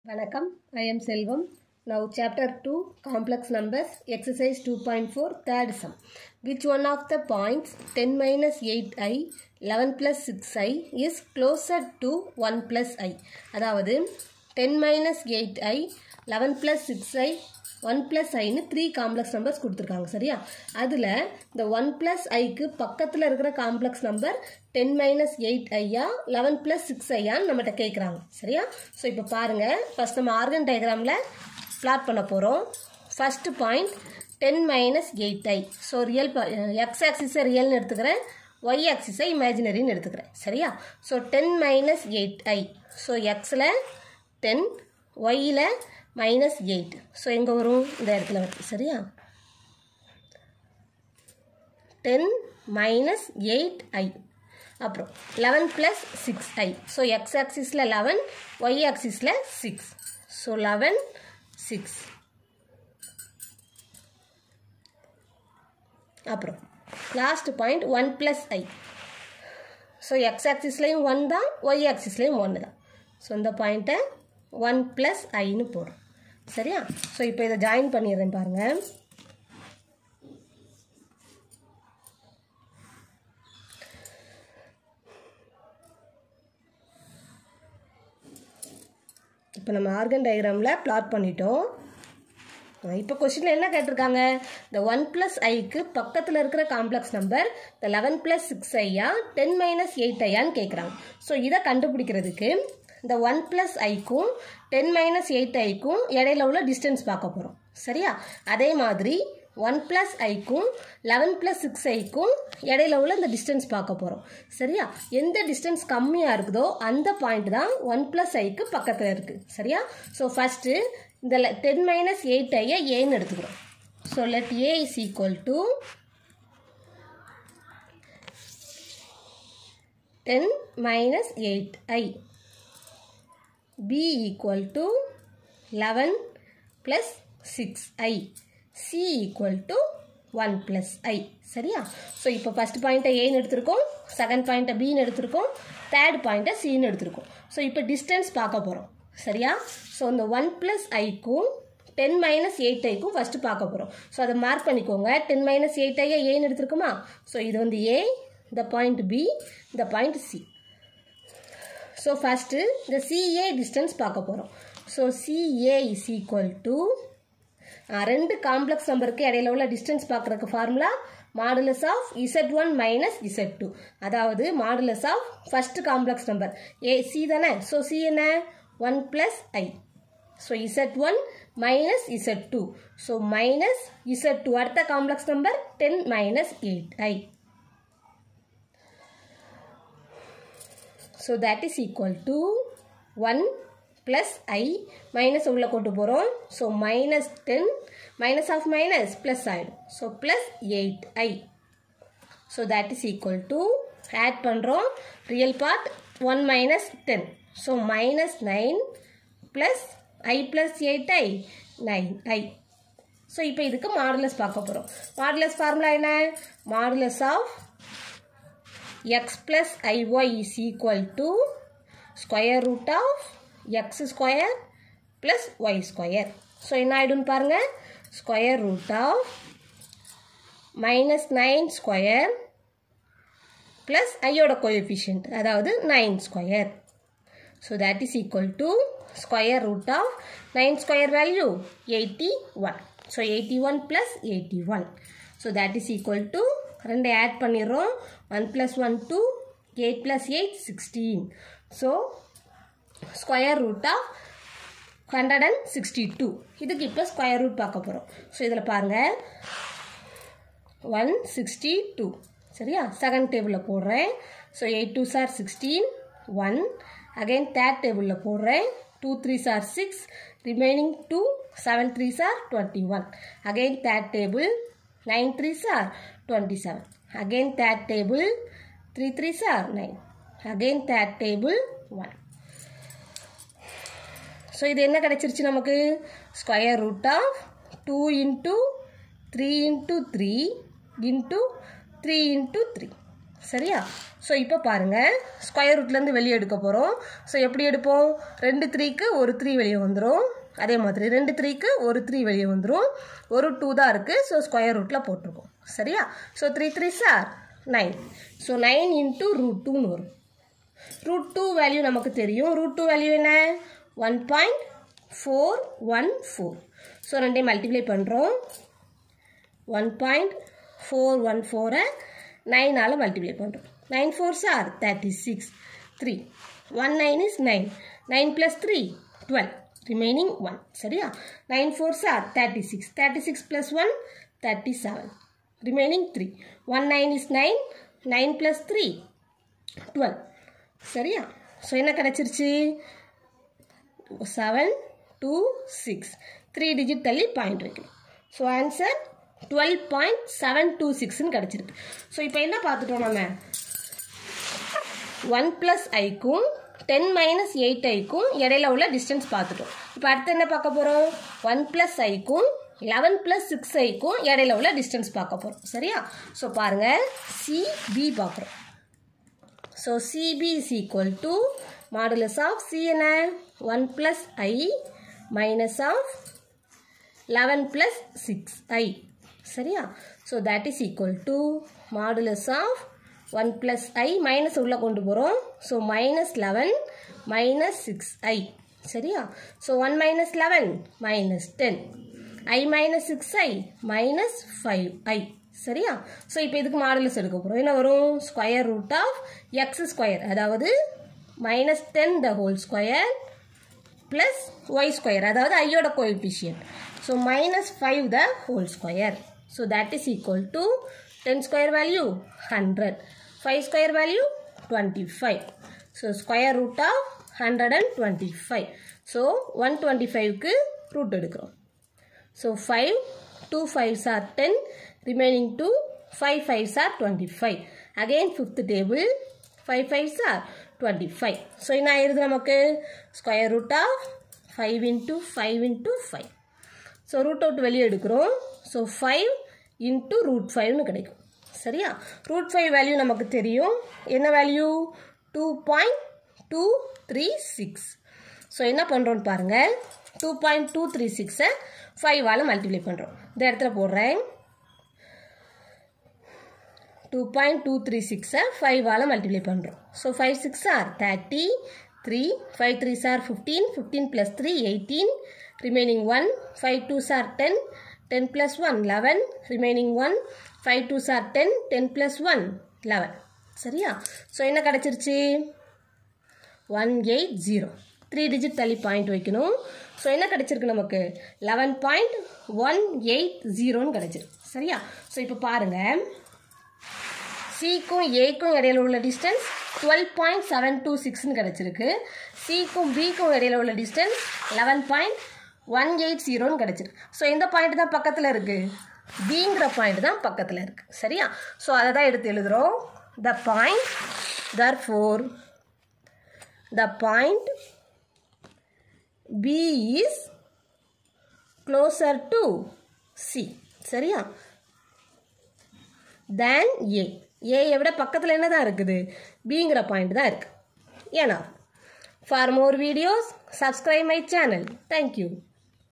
வணக்கம் I am Selvam. Now chapter 2 complex numbers exercise 2.4 third sum. Which one of the points 10 minus 8i 11 plus 6i is closer to 1 plus i அதாவது 10 minus 8i 11 plus 6i one plus ஐன்னு three complex numbers கொடுத்துருக்காங்க சரியா அதில் இந்த one plus ஐக்கு பக்கத்தில் இருக்கிற complex number ten minus eight ஐயா லெவன் ப்ளஸ் சிக்ஸ் ஐயான்னு நம்மகிட்ட கேட்குறாங்க சரியா ஸோ இப்போ பாருங்கள் ஃபஸ்ட் நம்ம ஆர்கன் டயக்ராமில் பிளாட் பண்ண போகிறோம் first point ten minus eight i so real x ஆக்சிஸை ரியல்னு எடுத்துக்கிறேன் ஒய் ஆக்சிஸை இமேஜினரின்னு எடுத்துக்கிறேன் சரியா so ten minus eight i so எக்ஸில் டென் ஒய்யில் மைனஸ் எயிட் ஸோ எங்கே வரும் இந்த இடத்துல வருது சரியா டென் மைனஸ் எயிட் ஐ அப்புறம் eleven plus six i so x ஆக்சிஸில் லெவன் ஒய் ஆக்சிஸில் சிக்ஸ் ஸோ லெவன் சிக்ஸ் அப்புறம் last point one plus i so x ஆக்சிஸ்லேயும் ஒன் தான் ஒய் ஆக்சிஸ்லேயும் ஒன்று தான் ஸோ இந்த பாயிண்ட்டை ஒன் ப்ளஸ் ஐன்னு போடுறோம் சரியா ஸோ இப்போ இதை ஜாயின் பண்ணிடுறேன் பாருங்கள் இப்போ நம்ம ஆர்கன் டயக்ராமில் பிளாட் பண்ணிட்டோம் இப்போ கொஸ்டினில் என்ன கேட்டிருக்காங்க இந்த ஒன் ப்ளஸ் ஐக்கு பக்கத்தில் இருக்கிற காம்ப்ளெக்ஸ் நம்பர் இந்த லெவன் ப்ளஸ் சிக்ஸ் ஐயா டென் மைனஸ் எயிட் ஐயான்னு கேட்குறாங்க ஸோ இதை கண்டுபிடிக்கிறதுக்கு இந்த ஒன் ப்ளஸ் ஐக்கும் டென் மைனஸ் எயிட் ஐக்கும் இடையில உள்ள டிஸ்டன்ஸ் பார்க்க போகிறோம் சரியா அதே மாதிரி ஒன் ப்ளஸ் ஐக்கும் லெவன் ப்ளஸ் சிக்ஸ் ஐக்கும் இடையில உள்ள இந்த டிஸ்டன்ஸ் பார்க்க போகிறோம் சரியா எந்த டிஸ்டன்ஸ் கம்மியாக இருக்குதோ அந்த பாயிண்ட் தான் ஒன் ப்ளஸ் ஐக்கு பக்கத்தில் இருக்குது சரியா ஸோ ஃபஸ்ட்டு இந்த டென் மைனஸ் எயிட் ஐயை ஏன்னு எடுத்துக்கிறோம் so let A is equal to ten minus eight i b equal to 11 plus 6i c equal to 1 plus i சரியா ஸோ இப்போ ஃபஸ்ட் பாயிண்ட்டை ஏன்னு எடுத்திருக்கோம் செகண்ட் பாயிண்ட்டை பின்னு எடுத்திருக்கோம் தேர்ட் பாயிண்ட்டை சின்னு எடுத்திருக்கோம் ஸோ இப்போ டிஸ்டன்ஸ் பார்க்க போகிறோம் சரியா ஸோ இந்த ஒன் ப்ளஸ் ஐக்கும் டென் மைனஸ் எயிட் ஐக்கும் ஃபஸ்ட்டு பார்க்க போகிறோம் ஸோ அதை மார்க் பண்ணிக்கோங்க டென் மைனஸ் எயிட் ஐயை ஏன்னு எடுத்திருக்குமா ஸோ இது வந்து ஏ இந்த பாயிண்ட் பி இந்த பாயிண்ட் சி ஸோ ஃபஸ்ட்டு இந்த சிஏ டிஸ்டன்ஸ் பார்க்க போகிறோம் so CA is equal to ரெண்டு காம்ப்ளெக்ஸ் நம்பருக்கு இடையில உள்ள டிஸ்டன்ஸ் பார்க்குறதுக்கு formula modulus of z one minus z two அதாவது modulus of first complex number A C தானே ஸோ சி என்ன one plus i so z one minus z two so minus z two அடுத்த complex number ten minus eight i so that is equal to one plus i minus உள்ளே கொண்டு போகிறோம் so minus ten minus of minus plus ஆகிடும் so plus eight i so that is equal to add பண்ணுறோம் real part one minus ten so minus nine plus i plus eight i nine i so இப்போ இதுக்கு modulus பார்க்க போகிறோம் modulus formula என்ன modulus of x plus iy is equal to square root of x square plus y square. So என்ன ஆகிடும்னு பாருங்கள் square root of minus nine square plus ஐயோட coefficient அதாவது nine square so that is equal to square root of nine square value eighty one so eighty one plus eighty one so that is equal to ரெண்டு add பண்ணிடுறோம் one plus one two eight plus eight sixteen so square root of hundred and sixty two இதுக்கு இப்போ square root பார்க்க போகிறோம் so இதில் பாருங்கள் one sixty two சரியா second டேபிளில் போடுறேன் so eight two are sixteen one again third டேபிளில் போடுறேன் two three are six remaining two seven three are twenty one again third table 9 3s are 27. Again third table 3 3s are 9. Again third table 1. So இது என்ன கிடைச்சிருச்சு நமக்கு square root of two into three into three into three into three சரியா so இப்போ பாருங்கள் square ரூட்லேருந்து வெளியே எடுக்க போகிறோம் ஸோ எப்படி எடுப்போம் ரெண்டு த்ரீக்கு ஒரு த்ரீ வெளியே வந்துடும் அதே மாதிரி ரெண்டு த்ரீக்கு ஒரு த்ரீ வெளியே வந்துடும் ஒரு டூ தான் இருக்குது ஸோ ஸ்கொயர் ரூட்டில் போட்டிருக்கோம் சரியா so three three are nine so nine into root டூன்னு வரும் ரூட் டூ வேல்யூ நமக்கு தெரியும் ரூட் டூ வேல்யூ என்ன one point four one four so ரெண்டையும் மல்டிப்ளை பண்ணுறோம் ஒன் பாயிண்ட் ஃபோர் ஒன் ஃபோரை நைனால் மல்டிப்ளை பண்ணுறோம் nine four are thirty six three one nine is nine nine plus three twelve remaining one சரியா nine four are thirty six thirty six plus one thirty seven remaining three one nine is nine nine plus three twelve சரியா so என்ன கிடச்சிருச்சு seven two six three digit தள்ளி point வைக்கணும் so answer twelve point seven two சிக்ஸ்னு கிடச்சிருக்கு so இப்போ என்ன பார்த்துட்டோம் நம்ம ஒன் ப்ளஸ் ஐக்கும் டென் மைனஸ் எயிட் ஐக்கும் இடையில உள்ள டிஸ்டன்ஸ் பார்த்துட்டோம் இப்போ அடுத்து என்ன பார்க்க போகிறோம் ஒன் ப்ளஸ் ஐக்கும் லெவன் ப்ளஸ் சிக்ஸ் ஐக்கும் இடையில உள்ள டிஸ்டன்ஸ் பார்க்க போகிறோம் சரியா ஸோ பாருங்கள் சிபி பார்க்குறோம் so CB is equal to modulus of C என்ன one plus i minus of eleven plus six i சரியா so that is equal to modulus of one plus i minus உள்ளே கொண்டு போகிறோம் so minus eleven minus six i சரியா so one minus eleven minus ten i minus six i minus five i சரியா so இப்போ இதுக்கு modulus எடுக்க போகிறோம் என்ன வரும் square root of X square அதாவது minus ten the whole square plus y square அதாவது ஐயோட coefficient so minus five the whole square so that is equal to ten square value hundred five square value twenty five so square root of hundred and twenty five so one twenty ஃபைவ்க்கு root எடுக்கிறோம் so five two fives are ten remaining two five fives are twenty five again fifth table five fives are twenty five so என்ன ஆயிருது நமக்கு square root of five into five into five so root out வெளியே எடுக்கிறோம் so five into root ஃபைவ்னு கிடைக்கும் சரியா root five value நமக்கு தெரியும் என்ன value two point two three six so என்ன பண்ணுறோன்னு பாருங்கள் டூ பாயிண்ட் டூ த்ரீ சிக்ஸை ஃபைவால் மல்டிப்ளை பண்ணுறோம் இந்த இடத்துல போடுறேன் டூ பாயிண்ட் டூ த்ரீ சிக்ஸை ஃபைவால் மல்டிப்ளை பண்ணுறோம் so five six are thirty three five three are fifteen fifteen plus three eighteen remaining one five two are ten ten plus one eleven remaining one five two are ten ten plus one eleven சரியா so என்ன கிடச்சிருச்சு one eight zero three digit தள்ளி point வைக்கணும் so என்ன கிடச்சிருக்கு நமக்கு eleven point one eight ஜீரோன்னு கிடச்சிருக்கு சரியா ஸோ இப்போ பாருங்கள் சிக்கும் ஏக்கும் இடையில உள்ள distance twelve point seven two சிக்ஸ்னு கிடச்சிருக்கு சிக்கும் பிக்கும் இடையில உள்ள distance eleven point one eight ஜீரோன்னு கிடச்சிருக்கு ஸோ எந்த பாயிண்ட் தான் பக்கத்தில் இருக்குது பிங்கிற பாயிண்ட் தான் பக்கத்தில் இருக்குது சரியா ஸோ அதை தான் எடுத்து எழுதுகிறோம் த பாயிண்ட் தர் four the point B is closer to C சரியா தேன் ஏ ஏயை விட பக்கத்தில் என்ன தான் இருக்குது பிங்கிற பாயிண்ட் தான் இருக்குது ஏன்னா for more videos subscribe my channel thank you